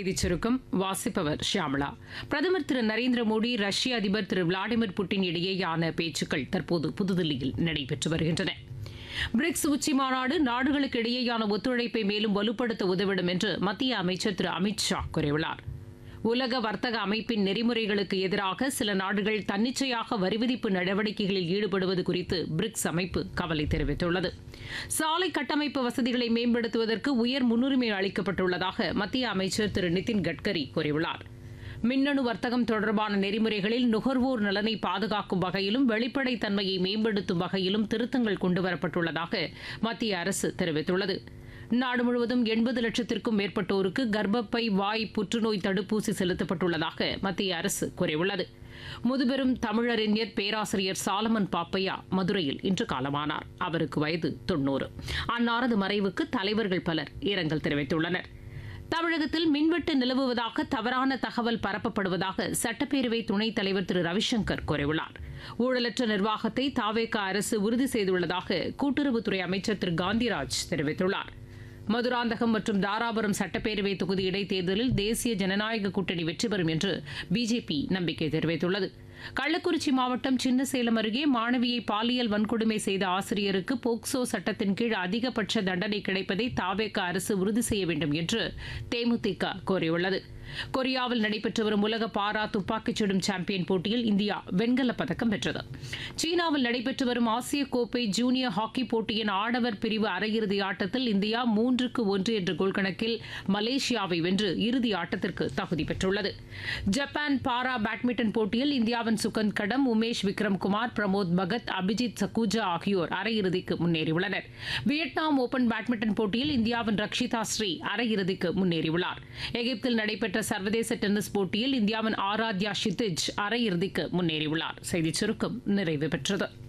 செய்திச் சுருக்கம் வாசிப்பவர் ஷியாமளா பிரதமர் திரு நரேந்திர மோடி ரஷ்ய அதிபர் திரு விளாடிமிர் புட்டின் இடையேயான பேச்சுக்கள் தற்போது புதுதில்லியில் நடைபெற்று வருகின்றன பிரிக்ஸ் உச்சி மாநாடு நாடுகளுக்கு இடையேயான ஒத்துழைப்பை மேலும் வலுப்படுத்த உதவிடும் என்று மத்திய அமைச்சர் திரு அமித் ஷா கூறியுள்ளார் உலக வர்த்தக அமைப்பின் நெறிமுறைகளுக்கு எதிராக சில நாடுகள் தன்னிச்சையாக வரிவிதிப்பு நடவடிக்கைகளில் ஈடுபடுவது குறித்து பிரிக்ஸ் அமைப்பு கவலை தெரிவித்துள்ளது சாலை கட்டமைப்பு வசதிகளை மேம்படுத்துவதற்கு உயர் முன்னுரிமை அளிக்கப்பட்டுள்ளதாக மத்திய அமைச்சர் திரு நிதின் கட்கரி கூறியுள்ளார் மின்னணு வர்த்தகம் தொடர்பான நெறிமுறைகளில் நுகர்வோர் நலனை பாதுகாக்கும் வகையிலும் வெளிப்படைத்தன்மையை மேம்படுத்தும் வகையிலும் திருத்தங்கள் கொண்டுவரப்பட்டுள்ளதாக மத்திய அரசு தெரிவித்துள்ளது நாடு முழுவதும் எண்பது லட்சத்திற்கும் மேற்பட்டோருக்கு கர்ப்பப்பை வாய் புற்றுநோய் தடுப்பூசி செலுத்தப்பட்டுள்ளதாக மத்திய அரசு கூறியுள்ளது முதுபெரும் தமிழறிஞர் பேராசிரியர் சாலமன் பாப்பையா மதுரையில் இன்று காலமானார் அவருக்கு வயது தொன்னூறு அன்னாரது மறைவுக்கு தலைவர்கள் பலர் இரங்கல் தெரிவித்துள்ளனர் தமிழகத்தில் மின்வெட்டு நிலவுவதாக தவறான தகவல் பரப்பப்படுவதாக சட்டப்பேரவை துணைத் தலைவர் திரு ரவிசங்கர் கூறியுள்ளார் ஊழலற்ற நிர்வாகத்தை தாவேக அரசு உறுதி செய்துள்ளதாக கூட்டுறவுத்துறை அமைச்சர் திரு காந்திராஜ் தெரிவித்துள்ளார் மதுராந்தகம் மற்றும் தாராபுரம் சட்டப்பேரவை தொகுதி இடைத்தேர்தலில் தேசிய ஜனநாயக கூட்டணி வெற்றி பெறும் என்று பிஜேபி நம்பிக்கை தெரிவித்துள்ளது கள்ளக்குறிச்சி மாவட்டம் சின்னசேலம் அருகே மாணவியை பாலியல் வன்கொடுமை செய்த ஆசிரியருக்கு போக்சோ சட்டத்தின் கீழ் அதிகபட்ச தண்டனை கிடைப்பதை தாவேக அரசு உறுதி செய்ய வேண்டும் என்று தேமுதிக கோரியுள்ளது கொரியாவில் நடைபெற்று வரும் உலக பாரா துப்பாக்கிச் சுடும் சாம்பியன் போட்டியில் இந்தியா வெண்கலப் பதக்கம் வென்றது சீனாவில் நடைபெற்று வரும் ஆசிய கோப்பை ஜூனியர் ஹாக்கி போட்டியின் ஆடவர் பிரிவு அரையிறுதி ஆட்டத்தில் இந்தியா மூன்றுக்கு ஒன்று என்ற கோல் கணக்கில் மலேசியாவை வென்று இறுதி ஆட்டத்திற்கு தகுதி பெற்றுள்ளது ஜப்பான் பாரா பேட்மிண்டன் போட்டியில் இந்தியாவின் சுகந்த் கடம் உமேஷ் விக்ரம்குமார் பிரமோத் பகத் அபிஜித் சக்கூஜா ஆகியோர் அரையிறுதிக்கு முன்னேறியுள்ளனர் வியட்நாம் ஓபன் பேட்மிண்டன் போட்டியில் இந்தியாவின் ரக்ஷிதா ஸ்ரீ அரையிறுதிக்கு முன்னேறியுள்ளார் எகிப்தில் நடைபெற்ற சர்வதேச டென்னிஸ் போட்டியில் இந்தியாவின் ஆராத்யா ஷித்திஜ் அரையிறுதிக்கு முன்னேறியுள்ளார் செய்திச் சுருக்கம் நிறைவு பெற்றது